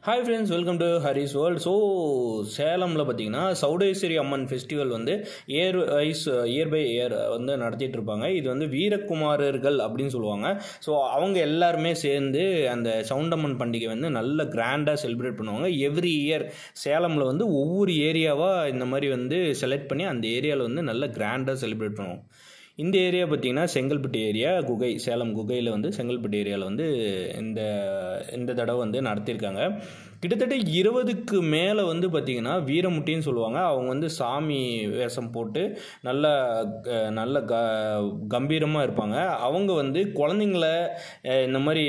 Hi friends welcome to Haris world so சேலமில் பார்த்தீங்கன்னா Chowdeswari Amman festival வந்து year wise year by year வந்து நடத்திட்டு இருப்பாங்க இது வந்து வீரகுமாரர்கள் அப்படின்னு சொல்லுவாங்க ஸோ அவங்க எல்லாருமே சேர்ந்து அந்த சவுண்டம்மன் பண்டிகை வந்து நல்ல கிராண்டாக செலிப்ரேட் பண்ணுவாங்க எவ்ரி இயர் சேலமில் வந்து ஒவ்வொரு ஏரியாவாக இந்த மாதிரி வந்து செலக்ட் பண்ணி அந்த ஏரியாவில் வந்து நல்ல கிராண்டாக செலிப்ரேட் பண்ணுவோம் இந்த ஏரியா பார்த்திங்கன்னா செங்கல்பட்டு ஏரியா குகை சேலம் குகையில் வந்து செங்கல்பட்டு ஏரியாவில் வந்து இந்த இந்த தடவை வந்து நடத்தியிருக்காங்க கிட்டத்தட்ட இருபதுக்கு மேலே வந்து பார்த்திங்கன்னா வீரமுட்டின்னு சொல்லுவாங்க அவங்க வந்து சாமி வேஷம் போட்டு நல்ல அஹ், நல்ல க கம்பீரமாக இருப்பாங்க அவங்க வந்து குழந்தைங்கள அஹ், இந்த மாதிரி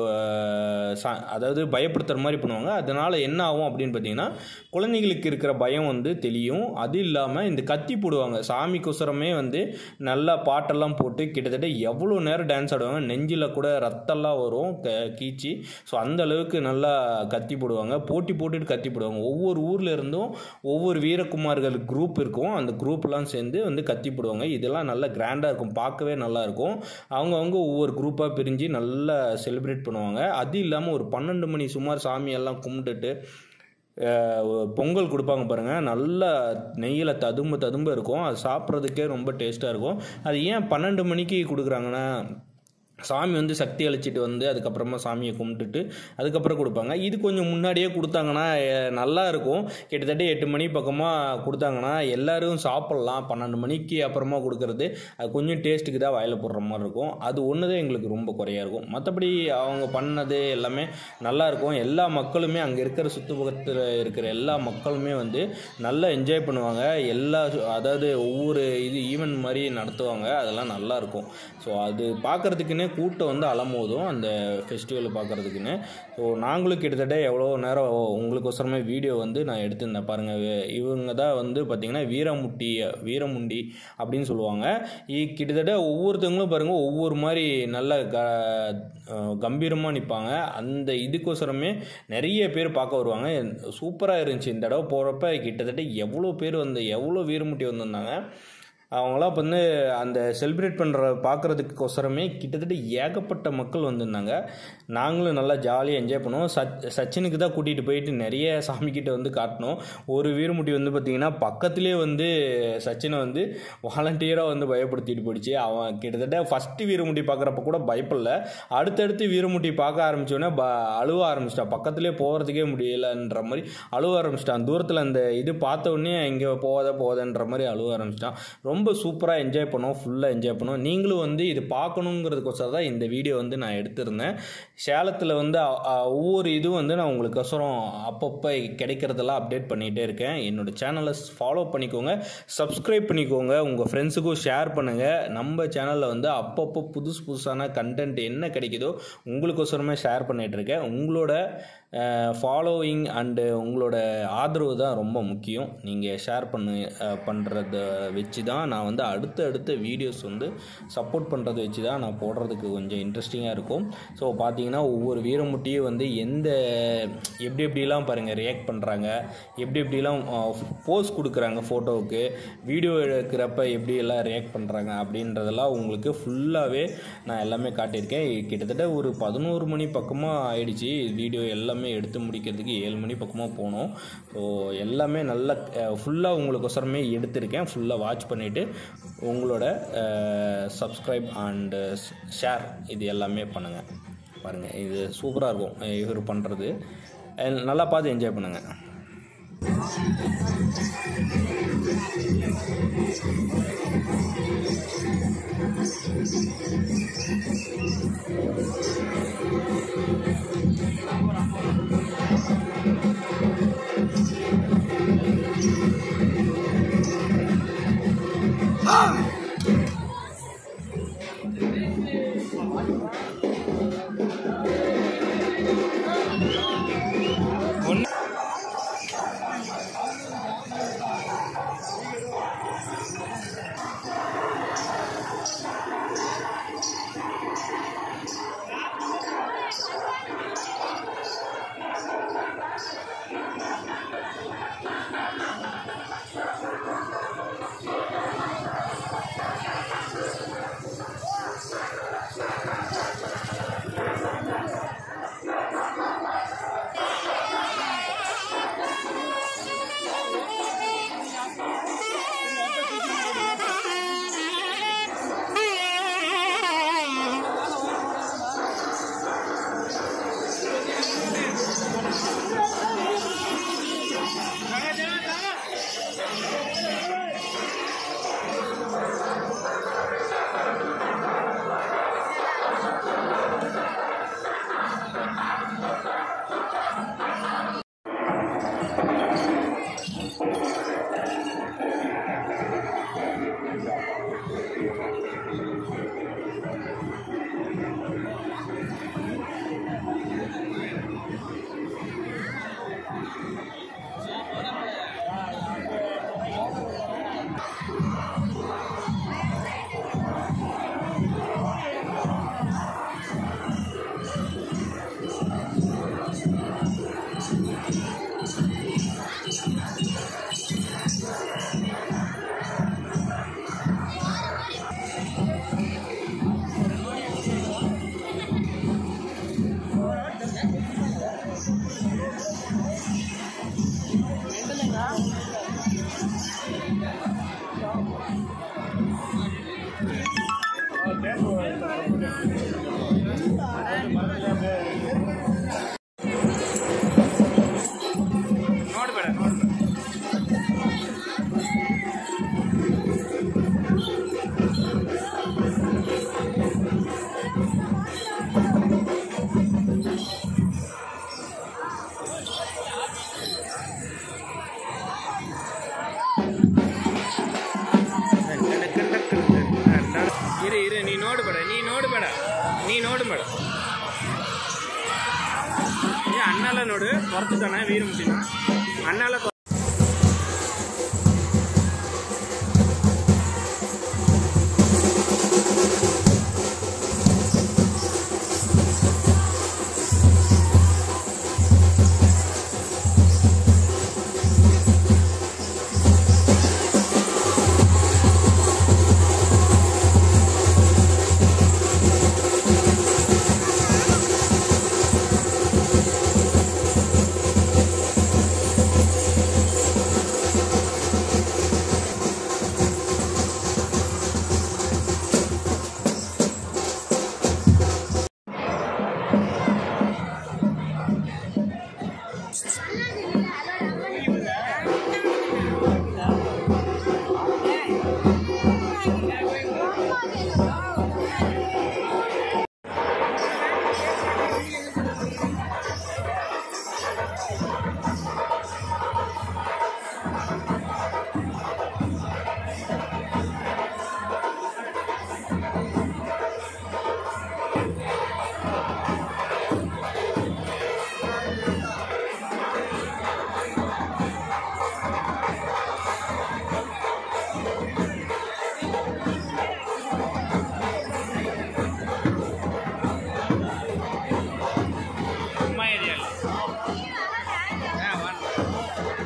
அஹ், ச- அதாவது பயப்படுத்துகிற மாதிரி பண்ணுவாங்க அதனால் என்ன ஆகும் அப்படின்னு பார்த்தீங்கன்னா குழந்தைங்களுக்கு இருக்கிற பயம் வந்து தெளியும் அது இல்லாமல் இந்த கத்தி போடுவாங்க சாமிக்கொசரமே வந்து நல்லா பாட்டெல்லாம் போட்டு கிட்டத்தட்ட எவ்வளோ நேரம் டான்ஸ் ஆடுவாங்க நெஞ்சில் கூட ரத்தம்லாம் வரும் க கீச்சி ஸோ அந்த அளவுக்கு நல்லா கத்தி போடுவாங்க போட்டி போட்டுட்டு கத்தி போடுவாங்க ஒவ்வொரு ஊரில் இருந்தும் ஒவ்வொரு வீரகுமார்கள் குரூப் இருக்கும் அந்த குரூப்லாம் சேர்ந்து வந்து கத்தி போடுவாங்க இதெல்லாம் நல்லா கிராண்டாக இருக்கும் பார்க்கவே நல்லா இருக்கும் அவங்கவுங்க ஒவ்வொரு குரூப்பாக பிரிஞ்சு நல்லா செலிப்ரேட் பண்ணுவாங்க அது இல்லாமல் ஒரு பன்னெண்டு மணி சுமார் சாமியெல்லாம் கும்பிட்டுட்டு அஹ், பொங்கல் கொடுப்பாங்க பாருங்கள் நல்லா நெய்யில் ததும்ப ததும்ப இருக்கும் அது சாப்பிட்றதுக்கே ரொம்ப டேஸ்ட்டாக இருக்கும் அது ஏன் பன்னெண்டு மணிக்கு கொடுக்குறாங்கன்னா சாமி வந்து சக்தி அழைச்சிட்டு வந்து அதுக்கப்புறமா சாமியை கும்பிட்டுட்டு அதுக்கப்புறம் கொடுப்பாங்க இது கொஞ்சம் முன்னாடியே கொடுத்தாங்கன்னா அஹ், நல்லா இருக்கும் கிட்டத்தட்ட எட்டு மணி பக்கமாக கொடுத்தாங்கன்னா எல்லாரும் சாப்பிட்லாம் பன்னெண்டு மணிக்கு அப்புறமா கொடுக்கறது அது கொஞ்சம் டேஸ்ட்டுக்கு தான் வாயில் போடுற மாதிரி இருக்கும் அது ஒன்று தான் எங்களுக்கு ரொம்ப குறையாக இருக்கும் மற்றபடி அவங்க பண்ணது எல்லாமே நல்லா இருக்கும் எல்லா மக்களுமே அங்கே இருக்கிற சுற்றுப்பக்கத்தில் இருக்கிற எல்லா மக்களுமே வந்து நல்லா என்ஜாய் பண்ணுவாங்க எல்லா அதாவது ஒவ்வொரு இது ஈவெண்ட் மாதிரி நடத்துவாங்க அதெல்லாம் நல்லா இருக்கும் ஸோ அது பார்க்குறதுக்குன்னே கூட்டம் வந்து அலமோதும் அந்த ஃபெஸ்டிவல் பார்க்குறதுக்குன்னு ஸோ நாங்களும் கிட்டத்தட்ட எவ்வளோ நேரம் உங்களுக்கோசரமே வீடியோ வந்து நான் எடுத்திருந்தேன் பாருங்கள் இவங்க தான் வந்து பார்த்திங்கன்னா வீரமுட்டி வீரமுண்டி அப்படின்னு சொல்லுவாங்க இ- கிட்டத்தட்ட ஒவ்வொருத்தவங்களும் பாருங்கள் ஒவ்வொரு மாதிரி நல்ல க கம்பீரமாக நிற்பாங்க அந்த இதுக்கோசரமே நிறைய பேர் பார்க்க வருவாங்க சூப்பராக இருந்துச்சு இந்த தடவை போகிறப்ப கிட்டத்தட்ட எவ்வளோ பேர் வந்து எவ்வளோ வீரமுட்டி வந்திருந்தாங்க அவங்களாம் இப்போ வந்து அந்த செலிப்ரேட் பண்ணுற பார்க்குறதுக்கோசரமே கிட்டத்தட்ட ஏகப்பட்ட மக்கள் வந்திருந்தாங்க நாங்களும் நல்லா ஜாலியாக என்ஜாய் பண்ணுவோம் சச் சச்சினுக்கு தான் கூட்டிகிட்டு போயிட்டு நிறைய சாமிக்கிட்ட வந்து காட்டினோம் ஒரு வீரமுட்டி வந்து பார்த்திங்கன்னா பக்கத்துலேயே வந்து சச்சினை வந்து வாலண்டியராக வந்து பயப்படுத்திட்டு போயிடுச்சு அவன் கிட்டத்தட்ட ஃபஸ்ட்டு வீரமுட்டி பார்க்குறப்ப கூட பயப்படல அடுத்தடுத்து வீரமுட்டி பார்க்க ஆரம்பிச்சோன்னே ப அழுவ ஆரம்பிச்சிட்டான் பக்கத்துலேயே போகிறதுக்கே முடியலன்ற மாதிரி அழுவ ஆரம்பிச்சிட்டான் தூரத்தில் அந்த இது பார்த்த உடனே இங்கே போகாத போகாதன்ற மாதிரி அழுவ ஆரம்பிச்சிட்டான் ரொம்ப சூப்பராக என்ஜாய் பண்ணோம் ஃபுல்லாக என்ஜாய் பண்ணோம் நீங்களும் வந்து இது பார்க்கணுங்கிறதுக்கோசரம் தான் இந்த வீடியோ வந்து நான் எடுத்திருந்தேன் சேலத்தில் வந்து அ- அ- ஒவ்வொரு இதுவும் வந்து நான் உங்களுக்கோசரம் அப்பப்போ கிடைக்கிறதெல்லாம் அப்டேட் பண்ணிகிட்டே இருக்கேன் என்னோட சேனலை ஃபாலோ பண்ணிக்கோங்க சப்ஸ்கிரைப் பண்ணிக்கோங்க உங்கள் ஃப்ரெண்ட்ஸுக்கும் ஷேர் பண்ணுங்கள் நம்ம சேனலில் வந்து அப்பப்போ புதுசு புதுசான கண்டென்ட் என்ன கிடைக்குதோ உங்களுக்கோசரமே ஷேர் பண்ணிகிட்டு இருக்கேன் உங்களோட ஃபாலோவிங் அண்டு உங்களோட ஆதரவு தான் ரொம்ப முக்கியம் நீங்கள் ஷேர் பண்ணு பண்ணுறத வச்சு தான் நான் வந்து அடுத்த அடுத்த வீடியோஸ் வந்து சப்போர்ட் பண்ணுறதை வச்சு தான் நான் போடுறதுக்கு கொஞ்சம் இன்ட்ரெஸ்டிங்காக இருக்கும் ஸோ பார்த்தீங்கன்னா ஒவ்வொரு வீரமுட்டியும் வந்து எந்த எப்படி எப்படிலாம் பாருங்கள் ரியாக்ட் பண்ணுறாங்க எப்படி எப்படிலாம் போஸ் கொடுக்குறாங்க ஃபோட்டோவுக்கு வீடியோ எடுக்கிறப்ப எப்படி எல்லாம் ரியாக்ட் பண்ணுறாங்க அப்படின்றதெல்லாம் உங்களுக்கு ஃபுல்லாகவே நான் எல்லாமே காட்டியிருக்கேன் கிட்டத்தட்ட ஒரு பதினோரு மணி பக்கமாக ஆயிடுச்சு வீடியோ எல்லாமே எடுத்து முடிக்கிறதுக்கு ஏழு மணி பக்கமாக போனோம் ஸோ எல்லாமே நல்லா ஃபுல்லாக உங்களுக்கொசரமே எடுத்திருக்கேன் ஃபுல்லாக வாட்ச் பண்ணிவிட்டு உங்களோட சப்ஸ்கிரைப் அண்டு ஷேர் இது எல்லாமே பண்ணுங்கள் பாருங்கள் இது சூப்பராக இருக்கும் இவர் பண்ணுறது நல்லா பார்த்து என்ஜாய் பண்ணுங்கள் அண்ணால நோடு துரத்துட்டானே வீரமுட்டினா அண்ணால தொ- அம்மா ஏரியால ஆ, வாங்க.